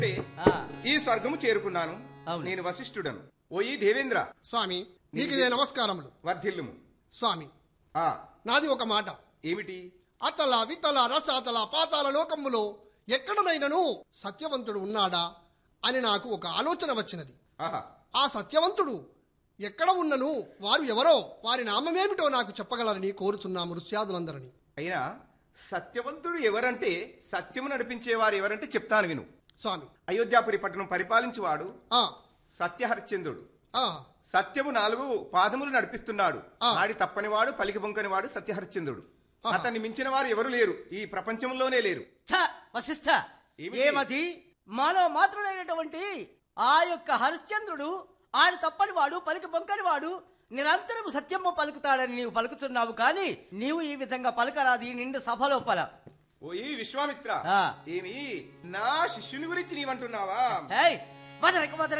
ఆ, ఈ స్వర్గము చేరుకున్నాను అవును. నేను వశిష్ఠుడను ఓయి దేవేంద్ర స్వామి నీకు ఇదే నమస్కారములు వర్ధిల్లుము స్వామి ఆ నాది ఒక మాట ఏమిటి అతల వితల రసాతల పాతాల లోకములో ఎక్కడనైనను సత్యవంతుడు ఉన్నాడా అని నాకు ఒక ఆలోచన వచ్చినది ఆహా ఆ సత్యవంతుడు ఎక్కడ ఉన్నను వారు ఎవరో వారి నామమేమిటో నాకు చెప్పగలరని కోరుచున్నాము ఋష్యాదులందరినీ అయినా సత్యవంతుడు ఎవరంటే సత్యము నడిపించేవారు ఎవరంటే చెప్తాను విను స్వామి అయోధ్యాపురి పట్టణం పరిపాలించువాడు ఆ సత్యహరిశ్చంద్రుడు ఆ సత్యము నాలుగు పాదములు నడిపిస్తున్నాడు ఆ. ఆడి తప్పనివాడు పలికి బొంకనివాడు సత్యహరిశ్చంద్రుడు ఆహా. అతన్ని మించిన వారు ఎవరు లేరు ఈ ప్రపంచంలోనే లేరు ఛ, వశిష్ఠ ఏమిటి? ఏమది మానవ మాతృడైనటువంటి ఆ యొక్క హరిశ్చంద్రుడు ఆయన తప్పని వాడు పలికి బొంకని వాడు నిరంతరం సత్యము పలుకుతాడని నీవు పలుకుతున్నావు కానీ నీవు ఈ విధంగా పలకరాది నిండు సభలో పల ఓ ఈ విశ్వామిత్ర ఆ. ఏమి నా శిష్యుని గురించి నీవంటున్నావా ఏయ్, వదరకు వదరకు